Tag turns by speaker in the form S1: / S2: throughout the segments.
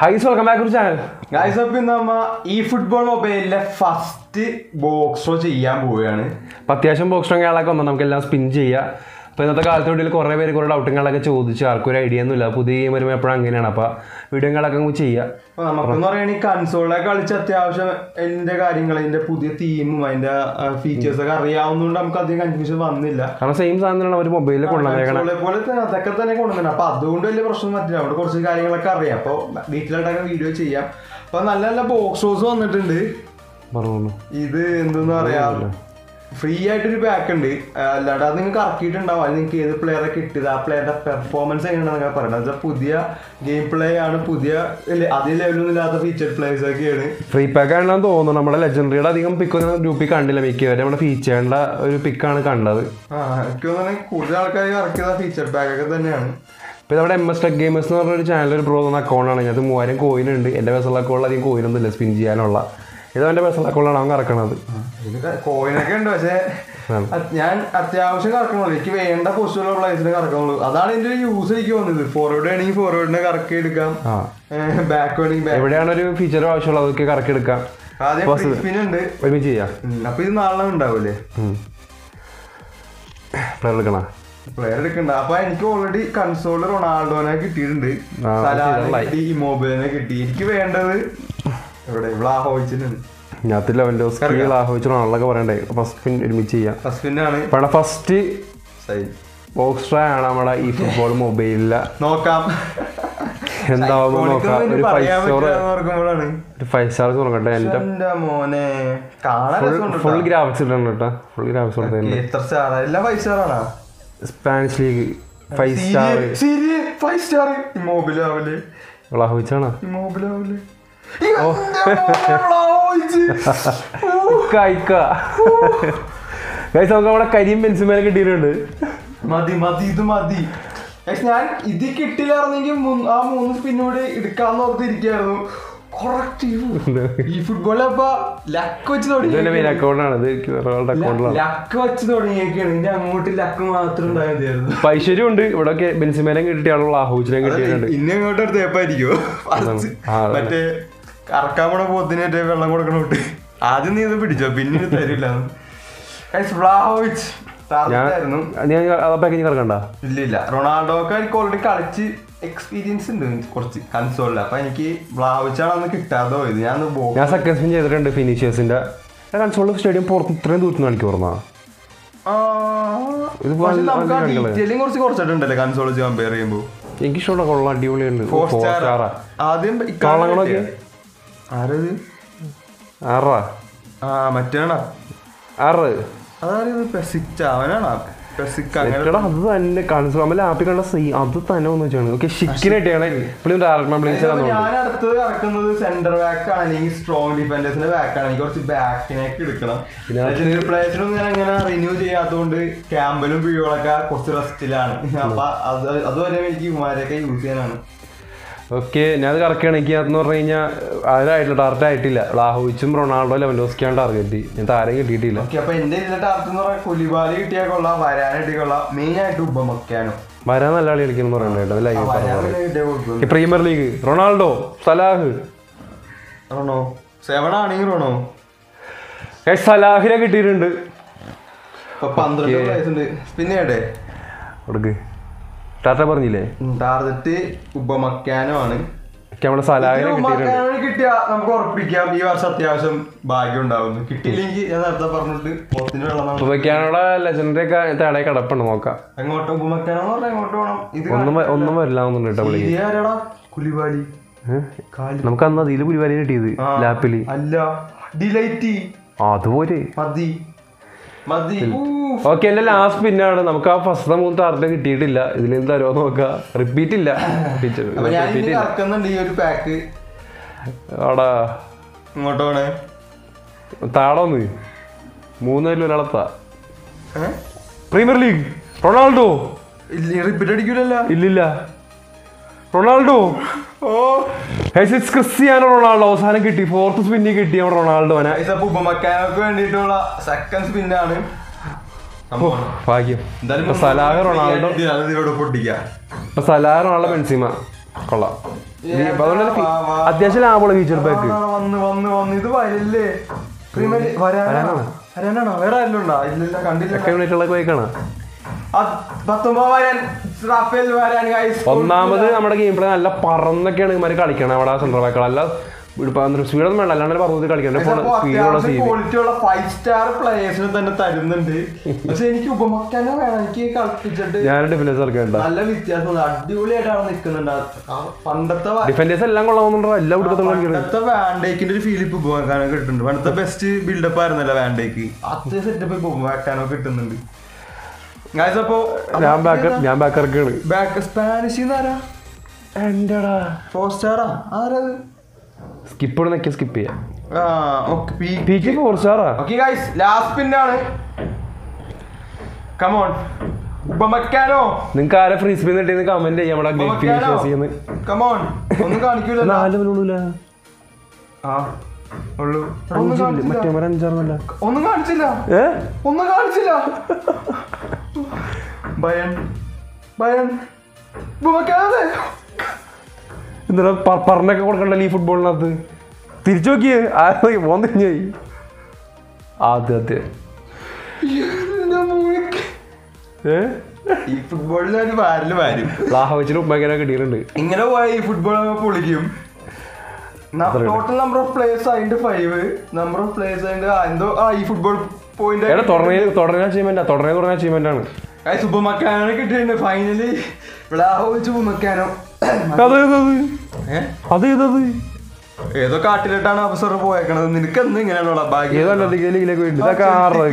S1: ഹൈസ് welcome back channel
S2: guys അപ്പൊ ഇന്ന് നമ്മ ഈ ഫുട്ബോൾ മൊബൈലിലെ ഫസ്റ്റ് ബോക്സ് ഷോ ചെയ്യാൻ പോവുകയാണ്
S1: അപ്പം അത്യാവശ്യം ബോക്സ് കേളൊക്കെ വന്നു നമുക്കെല്ലാം സ്പിൻ ചെയ്യാം അപ്പോൾ ഇന്നത്തെ കാലത്തോട്ടിൽ കുറേ പേര് കുറേ ഡൗട്ടുകളൊക്കെ ചോദിച്ചു ആർക്കും ഒരു ഐഡിയ ഒന്നുമില്ല പുതിയ ഗെയിം വരുമ്പോൾ എപ്പോഴും അങ്ങനെയാണ് അപ്പോൾ വീഡിയോകളൊക്കെ അങ്ങ് ചെയ്യാം
S2: അപ്പൊ നമുക്കെന്ന് പറയുകയാണെങ്കിൽ കൺസോളെ കളിച്ച് അത്യാവശ്യം എന്റെ കാര്യങ്ങൾ അതിന്റെ പുതിയ തീമും അതിന്റെ ഫീച്ചേഴ്സ് ഒക്കെ അറിയാവുന്നതുകൊണ്ട് നമുക്ക് അധികം കൺഫ്യൂഷൻ വന്നില്ല
S1: കാരണം സെയിം സാധനമാണ് ഒരു മൊബൈലിൽ കൊണ്ടുവന്നേക്കണം
S2: കൺസോളെ പോലെ തന്നെ അതൊക്കെ തന്നെ കൊണ്ടുവന്നത് അപ്പൊ അതുകൊണ്ട് വലിയ പ്രശ്നം പറ്റില്ല അവിടെ കുറച്ച് കാര്യങ്ങളൊക്കെ അറിയാം അപ്പൊ ഡീറ്റെയിൽ ആയിട്ടൊക്കെ വീഡിയോ ചെയ്യാം അപ്പൊ നല്ല നല്ല ബോക്സ് ഷോസ് വന്നിട്ടുണ്ട്
S1: പറഞ്ഞു
S2: ഇത് എന്തെന്ന് പറയാ ഫ്രീ ആയിട്ടൊരു പാക്ക് ഉണ്ട് ആ, അല്ലാണ്ട് അത് നിങ്ങൾക്ക് ഇറക്കിയിട്ടുണ്ടാവും അത് നിങ്ങൾക്ക് ഏത് പ്ലെയറെ കിട്ടിയത് ആ പ്ലെയറിന്റെ പെർഫോമൻസ് എങ്ങനെയാണെന്ന് നിങ്ങൾ പറയുന്നത് വെച്ചാൽ പുതിയ ഗെയിം പ്ലേ ആണ് പുതിയ ഇല്ല, അതേ ലെവലൊന്നും ഇല്ലാത്ത ഫീച്ചർ പ്ലേസ് ഒക്കെയാണ്
S1: ഫ്രീ പാക്ക് ആണെന്ന് തോന്നുന്നു നമ്മുടെ ലെജൻഡറിയുടെ അധികം പിക്ക് ഒന്നും ഗ്രൂപ്പിൽ കണ്ടില്ല മിക്കവരും നമ്മുടെ ഫീച്ചറിൻ്റെ ഒരു പിക്കാണ് കണ്ടത്
S2: ആ എനിക്ക് തോന്നുന്നത് കൂടുതൽ ആൾക്കാർ ഇറക്കിയത് ഫീച്ചർ പാക്ക് ഒക്കെ തന്നെയാണ്
S1: ഇപ്പോൾ നമ്മുടെ എം എസ് ടെക് ഗെയിമേഴ്സ് എന്ന് പറഞ്ഞ ഒരു ചാനൽ ഒരു ബ്രോ എന്ന അക്കൗണ്ടാണ് ഇതിനകത്ത് മൂവായിരം കോയിൻ ഉണ്ട് എൻ്റെ പേഴ്സണൽ അക്കൗണ്ടിൽ അധികം കോയിനൊന്നും ഇല്ല സ്പിൻ ചെയ്യാനുള്ള ഇത് എൻ്റെ പേഴ്സണൽ അക്കൗണ്ടിലാണ് അവൻ കറക്കണത്
S2: ഇത് കോയിനൊക്കെ ഉണ്ട് പക്ഷേ
S1: ആണ്.
S2: അത് ഞാൻ അത്യാവശ്യം കറക്കണുള്ളൂ എനിക്ക് വേണ്ട പൊസിഷനുള്ള പ്ലേസിന് കറക്കണുള്ളൂ അതാണ് ഇതിന്റെ ഒരു യൂസ് എനിക്ക് തോന്നുന്നത് ഫോർവേഡ് വേണമെങ്കിൽ ഫോർവേഡിനെ കറക്കി എടുക്കാം
S1: ആ
S2: ബാക്ക് വേണമെങ്കിൽ ബാക്ക്
S1: എവിടെയാണ് ഒരു ഫീച്ചർ ആവശ്യമുള്ളത് അതൊക്കെ കറക്കി എടുക്കാം
S2: ആദ്യം ഫ്രീ സ്പിൻ ഉണ്ട്
S1: ഒരുമിച്ച് ചെയ്യാം
S2: ഉം, അപ്പൊ ഇത് നാളെ ഉണ്ടാവൂലേ
S1: പ്ലെയർ എടുക്കണ
S2: പ്ലെയർ എടുക്കണ്ട അപ്പൊ എനിക്ക് ഓൾറെഡി കൺസോള് റൊണാൾഡോനെ കിട്ടിയിട്ടുണ്ട്
S1: ആ,
S2: സലാഹിനെ
S1: ശരിയായി.
S2: കിട്ടി ഇമോബിലിനെ കിട്ടി എനിക്ക് വേണ്ടത് എവിടെ വ്ലാഹോയിച്ചിനാണ്
S1: ഞാത്തി ലെവൻ്റെ സ്കിൽ ആഹ്വാനിച്ചു ആളൊക്കെ പറയണ്ടേ ഫസ്റ്റ് പിൻ ഒരുമിച്ച് ചെയ്യാം
S2: ഫസ്റ്റ് സ്പിന്നാണ്
S1: അപ്പോൾ ഫസ്റ്റ്
S2: സൈൻ
S1: ബോക്സ് ട്രൈ ആണ് നമ്മുടെ ഈ ഫുട്ബോൾ മൊബൈലിലെ
S2: നോക്കാം
S1: എന്താവുമ്പോൾ നോക്കാം
S2: ഓനിക്കൊന്നും
S1: ഒരു ഫൈവ്
S2: പറയാൻ
S1: സ്റ്റോർ
S2: പറ്റില്ല എന്ന് ഓർക്കുമ്പോഴാണ്
S1: ഒരു ഫൈവ് സ്റ്റാർസ് കൊടുക്കട്ടെ എൻ്റെ
S2: എന്റെ മോനെ കാണാൻ രസമുണ്ട്
S1: ഫുൾ
S2: കേട്ടോ.
S1: ഗ്രാഫിക്സ് ഇട്ടുണ്ട് കേട്ടോ ഫുൾ ഗ്രാഫിക്സ് കൊടുത്തതിൻ്റെ
S2: എത്ര സ്റ്റാർ എല്ലാം ഫൈവ് സ്റ്റാർ ആണോ
S1: Spanish league five star
S2: five star Immobile ആവല്
S1: ആഹ്വാനിച്ചാണ്
S2: ഇമോബിൽ ആവല്
S1: ഗൈസ് നമുക്ക് നമ്മുടെ കരിയും പെൻസിമേലെ കിട്ടിയിട്ടുണ്ട്
S2: മതി മതി ഇത് മതി Guys, ഞാൻ ഇത് കിട്ടില്ലായിരുന്നെങ്കിൽ മൂ- ആ മൂന്ന് സ്പിന്നോട് എടുക്കാന്ന് ഓർത്തിരിക്കായിരുന്നു കറക്റ്റ് ഈ ഫുട്ബോൾ അപ്പൊ ലക്ക് വെച്ച്
S1: ഇതെന്റെ മെയിൻ
S2: തുടങ്ങി
S1: അക്കൗണ്ടാണ് ഇത് ഒരാളുടെ അക്കൗണ്ടിലാണ്
S2: ലക്ക് വെച്ച് തുടങ്ങിയേക്കാണ് ഇതിന്റെ അങ്ങോട്ട് ലക്ക് മാത്രം ഉണ്ടായതായിരുന്നു
S1: പൈശ്വര്യം ഉണ്ട് ഇവിടെ ബെൻസിമേനെ കിട്ടിയ ആളുള്ള ആഹോച്ചിനെ കിട്ടിയിട്ടുണ്ട്
S2: ഇന്നെ ഇങ്ങോട്ട് എടുത്ത് ഏപ്പായിരിക്കോ
S1: ആ, അതെ.
S2: മറ്റേ കറക്കാൻ പോണ പോത്തിന് മറ്റേ വെള്ളം കൊടുക്കണോട്ട് ആദ്യം നീ ഇത് പിടിച്ചോ പിന്നെ ഇത് തരില്ല വ്ലാഹോവിച്ച് ടാർഗറ്റായിരുന്നു
S1: ഞാൻ ആ പാക്കേജ് കിടക്കണ്ട
S2: ഇല്ല ഇല്ല റൊണാൾഡോക്ക് എനിക്ക് ഓൾറെഡി കളിച്ച് എക്സ്പീരിയൻസ് ഉണ്ട് കുറച്ച് കൺസോളിൽ അപ്പൊ എനിക്ക് വ്ലാവിച്ചാണ് അന്ന് കിട്ടാതെ പോയത് ഞാൻ അന്ന് ബോ-
S1: ഞാൻ സെക്കൻഡ് സ്പിൻ ചെയ്തിട്ടുണ്ട് ഫിനിഷേഴ്സിന്റെ കൺസോൾ സ്റ്റേഡിയം പുറത്ത് ഇത്രയും ദൂരത്ത് കളിക്ക് പറഞ്ഞാ
S2: ആ,
S1: ഇത്
S2: പക്ഷെ
S1: വല്ല-
S2: നമുക്ക് ആ
S1: വല്ല കളികള്.
S2: ഡീറ്റെയിലും കുറച്ച് കുറച്ചിട്ടുണ്ടല്ലേ കൺസോൾ വെച്ച് കമ്പയർ ചെയ്യുമ്പോൾ
S1: എനിക്ക് ഇഷ്ടമുള്ള കൊള്ളാം അടിപൊളിയുണ്ട്
S2: ഫോർ
S1: ഫോർ
S2: സ്റ്റാർ
S1: സ്റ്റാറാ
S2: ആദ്യം
S1: കാളങ്ങളൊക്കെ?
S2: ആരത്
S1: ആറാ
S2: ആ മറ്റേണ
S1: ആറ്
S2: അതായത് പെസിക്ച അവനാണോ പെസിക്ക അങ്ങനെ
S1: എടാ അത് തന്നെ കൺസോൾ നമ്മൾ ആപ്പിൽ കണ്ട സീ അത് തന്നെ ഒന്ന് വെച്ചാണ് ഓക്കെ ഷിക്കിനായിട്ടാണ് ഇപ്പോഴും ഡയറക്റ്റ് പ്ലേസ്
S2: അപ്പൊ ഞാൻ അടുത്തത് ഇറക്കുന്നത് സെന്റർ ബാക്ക് ആണ് അല്ലെങ്കിൽ സ്ട്രോങ് ഡിഫൻഡേഴ്സിന്റെ ബാക്ക് ആണ് എനിക്ക് കുറച്ച് ബാക്കിനേക്ക് എടുക്കണം
S1: പിന്നെ
S2: പ്ലേസിനൊന്നും ഞാൻ അങ്ങനെ റിന്യൂ ചെയ്യാത്തതുകൊണ്ട് ക്യാമ്പലും പിഴികളൊക്കെ കുറച്ച് റെസ്റ്റിലാണ് അപ്പൊ അത് അതുവരെ എനിക്ക് ഇമാരെയൊക്കെ യൂസ് ചെയ്യാനാണ്
S1: ഓക്കെ ഞാൻ അത് കറക്കുകയാണ് എനിക്ക് അതെന്ന് പറഞ്ഞു കഴിഞ്ഞാൽ ആരായിട്ടില്ല ടാർഗറ്റ് ആയിട്ടില്ല ലാഹോവിച്ചും റൊണാൾഡോ ലെവൻഡോസ്ക്കിയാണ് ടാർഗറ്റ് ഞാൻ താരം കിട്ടിയിട്ടില്ല
S2: ഓക്കെ അപ്പൊ എന്റെ ഇതിന്റെ ടാർഗറ്റ് എന്ന് പറഞ്ഞാൽ കുലിബാലി കിട്ടിയാൽ കൊള്ളാം വരാനായിട്ട് കൊള്ളാം മെയിൻ ആയിട്ട് ഉപമക്കാനും
S1: വരാൻ നല്ല കളി കളിക്കുന്നു പറയുന്നുണ്ട് അത് ലൈവ്
S2: വരാൻ കിട്ടിയാൽ കൊടുക്കും
S1: premier league Ronaldo Salah
S2: Rono seven ആണെങ്കിൽ റോണോ
S1: ഏ, സലാഹിനെ കിട്ടിയിട്ടുണ്ട്
S2: ഇപ്പൊ പന്ത്രണ്ട് വയസ്സുണ്ട് പിന്നെ എവിടെ
S1: കൊടുക്ക് ടാറ്റ പറഞ്ഞില്ലേ
S2: ടാർഗറ്റ് ഉപമക്കാനോ ആണ്
S1: ഒക്കെ നമ്മുടെ സലാഹിനെ കിട്ടിയിട്ടുണ്ട്
S2: ഉമ്മക്കാനോട് കിട്ടിയ നമുക്ക് ഉറപ്പിക്കാം ഈ വർഷം അത്യാവശ്യം ഭാഗ്യം ഉണ്ടാവുന്നു കിട്ടിയില്ലെങ്കിൽ ഞാൻ നേരത്തെ പറഞ്ഞിട്ട് പോത്തിന് വെള്ളം
S1: അപ്പൊ വെക്കാനുള്ള ലെജൻഡറി ഒക്കെ തേടെ കിടപ്പുണ്ട് നോക്കാം
S2: എങ്ങോട്ട് ഉപമക്കാനോ പറഞ്ഞാൽ എങ്ങോട്ട് വേണം ഇത്
S1: ഒന്നും വ- ഒന്നും വരില്ല ഒന്നും കേട്ടോ വിളിക്ക്
S2: ഇത് ആരാടാ കുലിബാലി കാലി
S1: നമുക്ക് അന്ന് അതിൽ പുലിവാലി കിട്ടിയത്
S2: ആ.
S1: ലാപ്പില്
S2: അല്ല ഡിലൈറ്റ്
S1: അതുപോലെ
S2: മതി മതി ഊഫ്.
S1: ഓക്കെ എന്റെ ലാസ്റ്റ് പിന്നാണ് നമുക്ക് ആ ഫസ്റ്റ് മൂന്ന് ടാർഗറ്റ് കിട്ടിയിട്ടില്ല ഇതിൽ നിന്ന് തരുമോ നോക്കാം റിപ്പീറ്റ് ഇല്ല
S2: അപ്പൊ ഞാൻ ഇനി
S1: റിപ്പീറ്റ് ഇല്ല
S2: ഇറക്കുന്നുണ്ട് ഈ ഒരു പാക്ക്
S1: ആടാ
S2: ഇങ്ങോട്ട് വേണേ
S1: താടോന്ന് മൂന്നുപേരിൽ ഒരാളെത്താ
S2: ഏഹ്
S1: പ്രീമിയർ ലീഗ് റൊണാൾഡോ
S2: റിപ്പീറ്റ് അടിക്കൂലല്ല
S1: ഇല്ലില്ല റൊണാൾഡോ
S2: ഓ
S1: ഹെസിസ് ക്രിസ്ത്യാനോ റൊണാൾഡോ അവസാനം കിട്ടി ഫോർത്ത് സ്പിന്നി കിട്ടി നമ്മുടെ റൊണാൾഡോനെ
S2: ഇതപ്പോ ഉപമക്കാനോക്ക് വേണ്ടിയിട്ടുള്ള സെക്കൻഡ് സ്പിന്നാണ്
S1: ഭാഗ്യം
S2: എന്തായാലും
S1: ഇപ്പൊ സലാഹ് റൊണാൾഡോ
S2: ഇവിടെ പൊട്ടിക്കാം
S1: ഇപ്പൊ സലാഹ് റൊണാൾഡോ ബെൻസിമ കൊള്ളാം
S2: ഏ,
S1: ഈ- അപ്പൊ അതുകൊണ്ട്
S2: വാ, വാ.
S1: അത്യാവശ്യം ലാഭമുള്ള ഫീച്ചർ ബാക്ക്
S2: ആ, വന്ന് വന്ന് വന്ന് ഇത് വരല്ലേ പ്രീമിയർ ലീഗ് വരാനാണോ വരാനാണോ വേറെ ആരെങ്കിലും ഉണ്ടോ ഇല്ലില്ല കണ്ടില്ല
S1: ഒക്കെ യൂണിറ്റുള്ള ബൈക്കാണ്
S2: അത് പത്തൊമ്പത് വരാൻ റാഫേൽ വരാൻ guys.
S1: ഒന്നാമത് നമ്മുടെ ഗെയിം പ്ലേ നല്ല പറന്നൊക്കെയാണ് ഇമാര് കളിക്കണം അവിടെ സെൻട്രൽ ബാക്കുകൾ അല്ല സ്പീഡൊന്നും വേണ്ട അല്ലാണ്ട് പറഞ്ഞത് കളിക്കണ്ട
S2: പക്ഷെ അപ്പൊ
S1: സ്പീഡുള്ള
S2: അത്യാവശ്യം
S1: സീൻ
S2: ക്വാളിറ്റി ഉള്ള ഫൈവ് സ്റ്റാർ പ്ലേയേഴ്സിനെ തന്നെ തരുന്നുണ്ട് പക്ഷെ എനിക്ക് ഉപമക്കാനോ വേണം എനിക്ക് കളിപ്പിച്ചിട്ട്
S1: ഞാൻ ഡിഫൻസ് ഇറക്കേണ്ട
S2: നല്ല വ്യത്യാസം അടിപൊളിയായിട്ടാണ് നിൽക്കുന്നുണ്ട് ആ പണ്ടത്തെ വ-
S1: ഡിഫൻഡേഴ്സ് എല്ലാം കൊള്ളാവുന്നുണ്ടോ എല്ലാ കുടുംബത്തും കളിക്കുന്നത്
S2: പണ്ടത്തെ വാൻഡേക്കിന്റെ ഒരു ഫീലിപ്പ് ഉപമക്കാനോ കിട്ടുന്നുണ്ട് പണ്ടത്തെ ബെസ്റ്റ് ബിൽഡപ്പ് ആയിരുന്നല്ലോ വാൻഡേക്ക് അത്ര സെറ്റപ്പ് ഇപ്പൊ ഉപമക്കാനോ കിട്ടുന്നുണ്ട് Guys, അപ്പൊ
S1: ഞാൻ ബാക്ക് ഞാൻ ബാക്ക് ഇറക്കാണ്
S2: ബാക്ക് സ്പാനിഷ് ആരാ
S1: എന്റെടാ
S2: ഫോർ സ്റ്റാറാ ആരത്
S1: സ്കിപ്പ് നിൽക്കി സ്കിപ്പ് ചെയ്യാം
S2: ആ ഓക്കെ
S1: പി കെ ഫോർ സ്റ്റാറാ
S2: ഓക്കെ ഗൈസ് ലാസ്റ്റ് പിന്നാണ് കമോൺ ഉപമക്കാനോ
S1: നിങ്ങൾക്ക് ആരെ ഫ്രീ സ്പിൻ കിട്ടിയെന്ന് കമന്റ് ചെയ്യാം നമ്മുടെ ഗെയിം
S2: ഉപമക്കാനോ
S1: ചെയ്യുന്നത്
S2: കമോൺ ഒന്നും കാണിക്കൂല
S1: നാല് മിനിറ്റില്ല
S2: ആ ഉള്ളു ഒന്നും
S1: അഞ്ചില്ല മറ്റേ
S2: കാണിച്ചില്ല
S1: മരം അഞ്ചാറല്ല
S2: ഒന്നും കാണിച്ചില്ല
S1: ഏ
S2: ഒന്നും കാണിച്ചില്ല ഭയൻ ഭയൻ ഉപമക്കാതെ
S1: എന്താ പറഞ്ഞൊക്കെ കൊടുക്കണ്ടല്ലോ ഈ ഫുട്ബോളിനകത്ത് തിരിച്ചു നോക്കിയേ ആരെ ഓൻ തിരിഞ്ഞായി ആദ്യം ആദ്യം ഏ
S2: ഈ ഫുട്ബോളിൽ ഒരു വാരല് വാരും
S1: ലാഹ വെച്ചിട്ട് ഉമ്മങ്ങനെ കിട്ടിയിട്ടുണ്ട്
S2: ഇങ്ങനെ പോയ ഈ ഫുട്ബോൾ പൊളിക്കും ടോട്ടൽ നമ്പർ ഓഫ് പ്ലേയേഴ്സ് അതിന്റെ ഫൈവ് നമ്പർ ഓഫ് പ്ലേയേഴ്സ് അതിന്റെ ആ, എന്തോ ആ ഈ ഫുട്ബോൾ പോയിന്റ്
S1: എടാ തുടങ്ങിയ തുടങ്ങിയ അച്ചീവ്മെന്റാ തുടങ്ങിയ തുടങ്ങിയ അച്ചീവ്മെന്റ് ആണ്
S2: സുബമക്കാനോ കിട്ടിയിട്ടുണ്ട് ഫൈനലി വിളാഹോ സുബമക്കാനോ
S1: അത് ഏതത്
S2: ഏഹ്
S1: അത് ഏതത്
S2: ഏതോ കാട്ടിലിട്ടാണ് അവസരം പോയേക്കണത് നിനക്ക് എന്ന് ഇങ്ങനെയാണോ ഭാഗ്യം
S1: ഏതല്ല ലീഗിലേക്ക് വേണ്ടി ഇതൊക്കെ ആറ്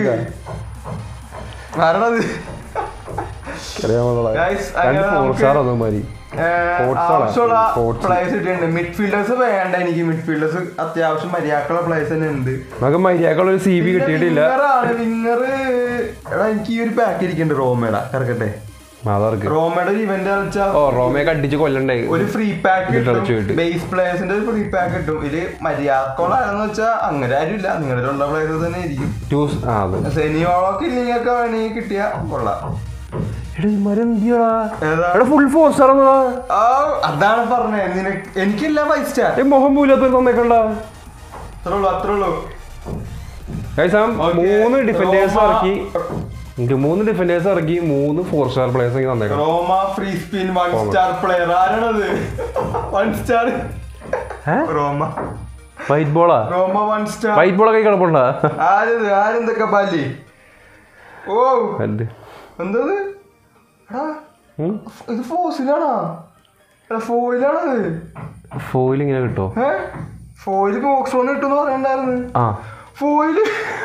S2: ആരണത്
S1: അറിയാമുള്ള
S2: Guys,
S1: രണ്ട്
S2: അങ്ങനെ
S1: ഫോർ
S2: നമുക്ക്
S1: സ്റ്റാർ ഒന്നും മതി Forts ആണ്.
S2: ആവശ്യമുള്ള
S1: Forts.
S2: പ്ലേയേഴ്സ് കിട്ടിയിട്ടുണ്ട് മിഡ്ഫീൽഡേഴ്സ് വേണ്ട എനിക്ക് മിഡ്ഫീൽഡേഴ്സ് അത്യാവശ്യം മര്യാദക്കുള്ള പ്ലേയേഴ്സ് തന്നെ ഉണ്ട്
S1: നമുക്ക് മര്യാദക്കുള്ള ഒരു സി വി കിട്ടിയിട്ടില്ല
S2: വിങ്ങറാണ് വിങ്ങർ എടാ എനിക്ക് ഈ ഒരു പാക്ക് ഇരിക്കുന്നുണ്ട് റോമയുടെ കറക്കട്ടെ
S1: മാതാർക്ക്
S2: റോമയുടെ ഒരു ഇവന്റ് കളിച്ചാൽ
S1: ഓ റോമയൊക്കെ അടിച്ച് കൊല്ലണ്ടേ
S2: ഒരു ഫ്രീ പാക്ക്
S1: ഇതിട്ട് അടിച്ചു
S2: കിട്ടും
S1: വിട്ട്.
S2: ബേസ് പ്ലേയേഴ്സിന്റെ ഒരു ഫ്രീ പാക്ക് കിട്ടും ഇതില് മര്യാദക്കുള്ളതെന്ന് വെച്ചാൽ അങ്ങനെ ആരും ഇല്ല നിങ്ങളുടെ ഉള്ള പ്ലേയേഴ്സ് തന്നെ ആയിരിക്കും
S1: ടൂ ആ അത്
S2: സെനിയോളൊക്കെ ഇല്ലെങ്കിൽ ഒക്കെ വേണമെങ്കിൽ കിട്ടിയാ കൊള്ളാം
S1: എടാ ഇമാര് എന്തിയാടാ
S2: ഏതാ
S1: എടാ ഫുൾ ഫോർ സ്റ്റാർ ഒന്നതാ
S2: ആ അതാണ് പറഞ്ഞത് നിനക്ക് എനിക്കില്ല ഫൈവ് സ്റ്റാർ
S1: ഏ മുഖം പോലാത്ത തന്നേക്കണ്ട
S2: അത്രേ ഉള്ളൂ അത്രേ ഉള്ളൂ
S1: Guys, ആ
S2: Okay.
S1: മൂന്ന് ഡിഫൻഡേഴ്സ്
S2: റോമ-
S1: ഇറക്കി ഇത് മൂന്ന് ഡിഫൻഡേഴ്സ് ഇറക്കി മൂന്ന് ഫോർ സ്റ്റാർ പ്ലേയേഴ്സ് എനിക്ക് തന്നേക്കണം
S2: Roma free spin one star player ആരാണത് വൺ സ്റ്റാർ
S1: ഏ
S2: റോമ
S1: വൈറ്റ് ബോളാ
S2: റോമ വൺ സ്റ്റാർ
S1: വൈറ്റ് ബോളൊക്കെ കിടപ്പുണ്ടാ
S2: ആരത് ആരെന്തൊക്കെ ബാലി ഓ
S1: അല്ലേ
S2: എന്തത് എടാ
S1: ഉം.
S2: ഇത് ഫോസിലാണോ എടാ ഫോയിലാണത്
S1: ഫോയിൽ ഇങ്ങനെ കിട്ടോ
S2: ഏ ഫോയില് ബോക്സ് ഫോൺ കിട്ടുമെന്ന് പറയണ്ടായിരുന്നു
S1: ആ
S2: ഫോയില്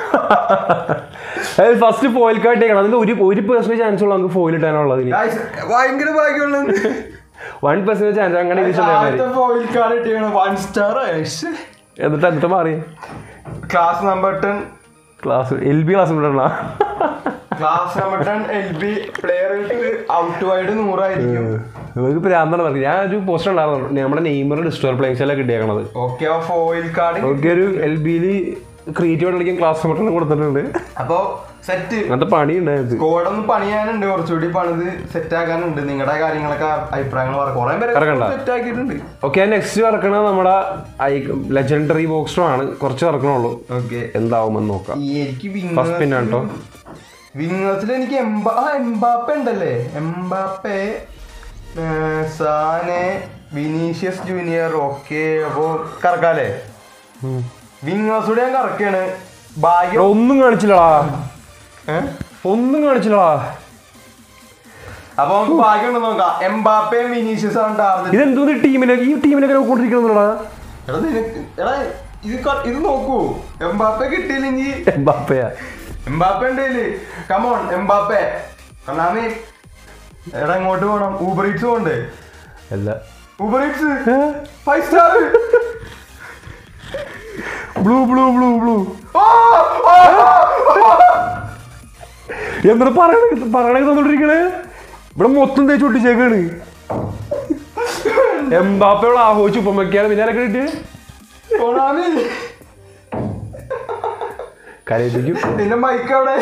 S1: ഫസ്റ്റ് ഫോയിൽ കാർട്ടേക്കണം അതിൽ ഒരു ഒരു പെർസെന്റ് ചാൻസ് ഉള്ളൂ നമുക്ക് ഫോയിൽ ഇട്ടാനുള്ളത് ഇനി
S2: Guys, ഭയങ്കര ഭാഗ്യമുള്ളത്
S1: വൺ പെർസെന്റ് ചാൻസ് അങ്ങനെ ഇരിച്ചിട്ടുണ്ടായി
S2: ആദ്യത്തെ ഫോയിൽ കാർഡ് കിട്ടിയാണ് വൺ സ്റ്റാർ
S1: എന്നിട്ട് എന്നിട്ട് മാറി
S2: class number ten
S1: class L B class ഇടണ
S2: class number ten L B player out wide നൂറായിരിക്കും
S1: നമുക്ക് പ്രാന്താണ് പറഞ്ഞത് ഞാൻ ഒരു പോസ്റ്റർ ഉണ്ടായിരുന്നു നമ്മുടെ നെയ്മർ ഡിസ്റ്റോർ പ്ലേസിലാണ് കിട്ടിയേക്കണത്
S2: ഓക്കെ ആ ഫോയിൽ കാർഡ്
S1: നമുക്ക് ഒരു എൽ ബിയിൽ ക്രിയേറ്റീവ് കളിക്കാൻ ക്ലാസ് മട്ടൺ കൊടുത്തിട്ടുണ്ട്
S2: അപ്പൊ സെറ്റ്
S1: അങ്ങനത്തെ പണി ഉണ്ടായത്
S2: കോഡൊന്ന് പണിയാനുണ്ട് കുറച്ചുകൂടി പണിത് സെറ്റ് ആക്കാനുണ്ട് നിങ്ങളുടെ കാര്യങ്ങളൊക്കെ അഭിപ്രായങ്ങൾ പറ കുറെ പേര്
S1: ഇറക്കണ്ട.
S2: സെറ്റ് ആക്കിയിട്ടുണ്ട്
S1: ഓക്കെ നെക്സ്റ്റ് ഇറക്കണത് നമ്മുടെ ലെജൻഡറി ബോക്സ്റ്റർ ആണ് കുറച്ച് ഇറക്കണുള്ളൂ
S2: ഓക്കെ
S1: എന്താവുമെന്ന് നോക്കാം
S2: എനിക്ക്
S1: ഫസ്റ്റ് പിന്നാണ് കേട്ടോ
S2: വിങ്ങേഴ്സിൽ എനിക്ക് എംബ ആ എംബാപ്പ ഉണ്ടല്ലേ എംബാപ്പെ ഏ, സാനെ വിനീഷ്യസ് ജൂനിയർ ഓക്കെ അപ്പോ കറക്കാല്ലേ വിങ്ങേഴ്സൂടെ ഞാൻ കറക്കാണ് ഭാഗ്യം
S1: ഒന്നും കാണിച്ചില്ലടാ
S2: ഏ?
S1: ഒന്നും കാണിച്ചില്ലടാ
S2: അപ്പൊ നമുക്ക് ഭാഗ്യം ഉണ്ടെന്ന് നോക്കാം എംബാപ്പയും വിനീഷ്യസ് ആണ് ടാർഗറ്റ്
S1: ഇതെന്തോ ടീമിലേക്ക് ഈ ടീമിലേക്ക് നോക്കൊണ്ടിരിക്കണമെന്നുള്ളടാ
S2: എടാ നിനക്ക് എടാ ഇത് ക- ഇത് നോക്കൂ എംബാപ്പെ കിട്ടിയില്ലെങ്കിൽ
S1: എംബാപ്പയാ
S2: എംബാപ്പെ ഉണ്ടേല് കമോൺ എംബാപ്പെ കണ്ണാമി എടാ ഇങ്ങോട്ട് പോണം ഊബർ ഈറ്റ്സ് പോണ്ടേ
S1: അല്ല
S2: Uber Eats five star
S1: blue blue blue blue എന്താ പറയണ പറയണ തന്നോണ്ടിരിക്കണേ ഇവിടെ മൊത്തം തേച്ച് ഒട്ടിച്ചേക്കാണ് എംബാപ്പയോട് ആഹോച്ച് ഉപ്പം വെക്കാണ് പിന്നെ ആരൊക്കെ കിട്ടിയ
S2: കൊണാമി
S1: കരയിപ്പിക്കും
S2: നിന്റെ മൈക്ക് അവിടെ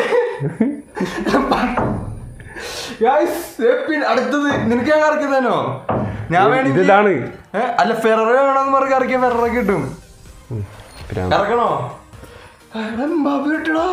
S2: Guys, ദേ പിന്നെ അടുത്തത് നിനക്ക് ഞാൻ കറക്കുന്നതനോ ഞാൻ
S1: ഇത്
S2: വേണമെങ്കിൽ
S1: ഇതാണ്
S2: ഏ, അല്ല ഫെറർ വേണമെന്ന് പറഞ്ഞ് ഇറക്കിയ ഫെറർ കിട്ടും
S1: ഭ്രാന്ത്.
S2: ഇറക്കണോ എടാ, എംബാപ്പെ കിട്ടടാ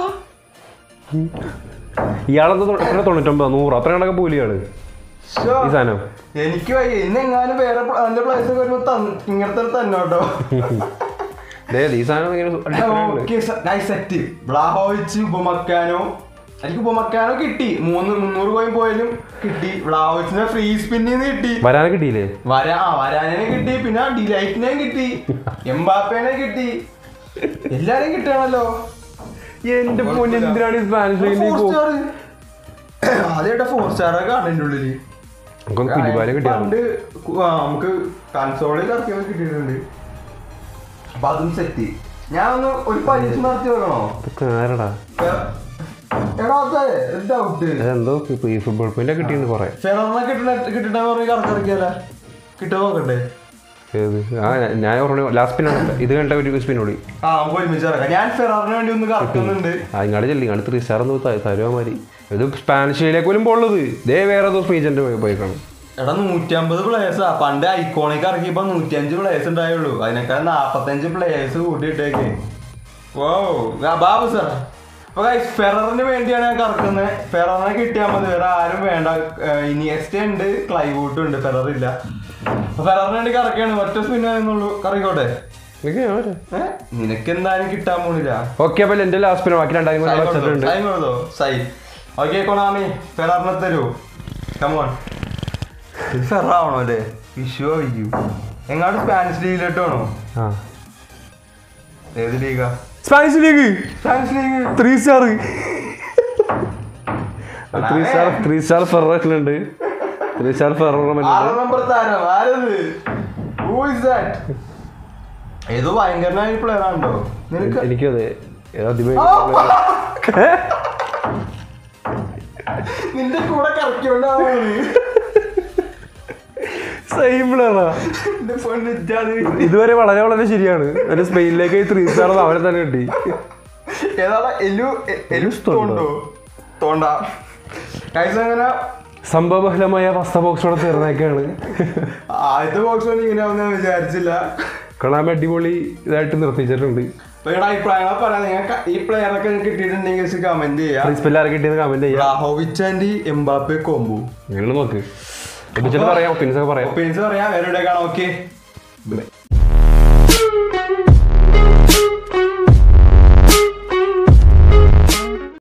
S1: ഇയാളെന്താ തൊ- എത്ര തൊണ്ണൂറ്റൊമ്പത് നൂറ് അത്ര കണക്കെ പോലിയാണ്
S2: ശ്ശോ.
S1: ഈ സാധനം
S2: എനിക്ക് വയ്യ ഇന്ന് എങ്ങാനും വേറെ പ്ല- നല്ല പ്ലേസ് ഒക്കെ വരുമ്പോ തന്ന്- ഇങ്ങനത്തെ തന്നെ കേട്ടോ
S1: ദേ, ഈ സാധനം ഇങ്ങനെ അടിപൊളിയാണ്.
S2: സെറ്റ് വ്ളാഹോവിച്ച് ഉപമക്കാനോ എനിക്ക് ഉപമക്കാനോ കിട്ടി മൂന്ന് മുന്നൂറ് കോയിൻ പോയാലും കിട്ടി വ്ളാഹോവിച്ചിനെ ഫ്രീ സ്പിന്നിന്ന് കിട്ടി
S1: വരാനെ കിട്ടിയില്ലേ
S2: വരാ ആ, വരാനെ കിട്ടി പിന്നെ ഡിലൈറ്റിനെ കിട്ടി എംബാപ്പേനെ കിട്ടി എല്ലാരെയും കിട്ടണല്ലോ
S1: എന്റെ പൊന്നെ എന്തിനാണ് ഈ സ്പാനിഷ് ലീഗിൽ
S2: ഫോർ സ്റ്റാർ ആദ്യമായിട്ട് ഫോർ സ്റ്റാർ ഒക്കെ ആണ് എൻ്റെ ഉള്ളില്
S1: നമുക്കൊന്ന് പിടിപാലെ കിട്ടിയാണ്
S2: പണ്ട് കു- ആ, നമുക്ക് കൺസോളിൽ ഇറക്കിയപ്പോൾ കിട്ടിയിട്ടുണ്ട് അപ്പൊ അതും സെറ്റ് ഞാൻ ഒന്ന് ഒരു പരീക്ഷ നടത്തി നോക്കണോ
S1: ഇതൊക്കെ ആരടാ
S2: എടാ അതെ ഡൗട്ട്
S1: അതെന്തോ ഇപ്പൊ ഈ ഫുട്ബോൾ പോയിന്റ് കിട്ടിയിട്ടുണ്ട് കൊറേ
S2: ഫെററിനെ കിട്ടണ കിട്ടണെന്ന് പറഞ്ഞ് കറക്കിറക്കിയാല കിട്ടാൻ നോക്കട്ടെ
S1: ഏത് ആ ഞാൻ ഓർമ്മ ലാസ്റ്റ് സ്പിന്നാണ് ഇത് കണ്ട ഒരു സ്പിൻ കൂടി
S2: ആ നമുക്ക് ഒരുമിച്ച് ഇറക്കാം ഞാൻ ഫെററിന് വേണ്ടി ഒന്ന് കറക്കുന്നുണ്ട്
S1: ആ ഇങ്ങോട്ട് ചെല്ലി ഇങ്ങോട്ട് ത്രീ സ്റ്റാർ ഒന്ന് തരുവാ മാതിരി ഇത് സ്പാനിഷിലേക്ക് പോലും പോളുള്ളത് ഇതേ വേറെ ഏതോ സ്പീജന്റ് പോയിക്കാണ്
S2: എടാ നൂറ്റമ്പത് പ്ലേയേഴ്സാ പണ്ട് ഐക്കോണിക്ക് ഇറക്കിയപ്പോ നൂറ്റിയഞ്ച് പ്ലേയേഴ്സ് ഉണ്ടായുള്ളൂ അതിനേക്കാൾ നാപ്പത്തഞ്ച് പ്ലേയേഴ്സ് കൂട്ടിയിട്ടേക്ക് ഓ ബാബു സാർ അപ്പൊ guys, ഫെററിന് വേണ്ടിയാണ് ഞാൻ കറക്കുന്നത് ഫെററിനെ കിട്ടിയാൽ മതി വേറെ ആരും വേണ്ട ഇനിയസ്റ്റ ഉണ്ട് ക്ലൈവൂട്ടും ഉണ്ട് ഫെറർ ഇല്ല അപ്പൊ ഫെററിന് വേണ്ടി കറക്കാണ് ഒറ്റ സ്പിന്നുള്ളൂ കറിക്കോട്ടെ ഏ? നിനക്ക് എന്തായാലും കിട്ടാൻ പോണില്ല
S1: ഓക്കെ അപ്പൊ എന്റെ ലാസ്റ്റ് സ്പിൻ ബാക്കി രണ്ടായിരം കൂടെ വെച്ചിട്ടുണ്ട്
S2: സൈൻ കൊടുത്തോ സൈൻ ഓക്കെ കൊണാമി ഫെററിനെ തരൂ കമോൺ ഇത് ഫെറാവണോ അല്ലേ വിഷു ആയിരിക്കും എങ്ങാണ്ട് സ്പാനിഷ് ലീഗിലോട്ടാണോ
S1: ആ
S2: ഏത് ലീഗാ
S1: Spanish league
S2: Spanish league
S1: three star three star three star ഫെററിലുണ്ട് ത്രീ സ്റ്റാർ ഫെറർ
S2: ആറാം നമ്പർ താരം ആരത് Who is that? ഏതോ ഭയങ്കരനായ പ്ലെയർ ആണല്ലോ നിനക്ക്
S1: എനിക്കും അതെ അതിമേ
S2: നിന്റെ കൂടെ കറക്കിയോണ്ടാണ്
S1: സെയിം പ്ലെയറാ
S2: എന്റെ പൊന്ന് ഇജ്ജാതി.
S1: ഇതുവരെ വളരെ വളരെ ശരിയാണ് ഒരു സ്പെയിനിലേക്ക് ത്രീ സ്റ്റാർ അവരെ തന്നെ കിട്ടി
S2: ഏതാടാ എലു എ- എലു തോണ്ടോ തോണ്ട കൈസ് അങ്ങനെ
S1: സംഭവബഹലമായ ഫസ്റ്റ് ബോക്സോടെ തീർന്നേക്കാണ്
S2: ആദ്യത്തെ ബോക്സ് കൊണ്ട് ഇങ്ങനെ ആവുന്ന ഞാൻ വിചാരിച്ചില്ല
S1: കാണാൻ അടിപൊളി ഇതായിട്ട് നിർത്തിച്ചിട്ടുണ്ട്
S2: അപ്പൊ ഇവിടെ അഭിപ്രായങ്ങൾ പറയാം നിങ്ങൾക്ക് ഈ പ്ലെയറൊക്കെ കിട്ടിയിട്ടുണ്ടെങ്കിൽ കമന്റ് ചെയ്യാം
S1: പ്രിൻസിപ്പൽ ആരെ കിട്ടിയെന്ന് കമന്റ് ചെയ്യാം
S2: റാഹോവിച്ച് ആൻഡ് എംബാപ്പെ കോംബോ
S1: നിങ്ങൾ നോക്ക് ഒപ്പിച്ചിട്ട് പറയാം ഒപ്പീനിയൻസ് ഒക്കെ പറയാം
S2: ഒപ്പീനിയൻസ് പറയാം വേറെ കാണാം ഓക്കെ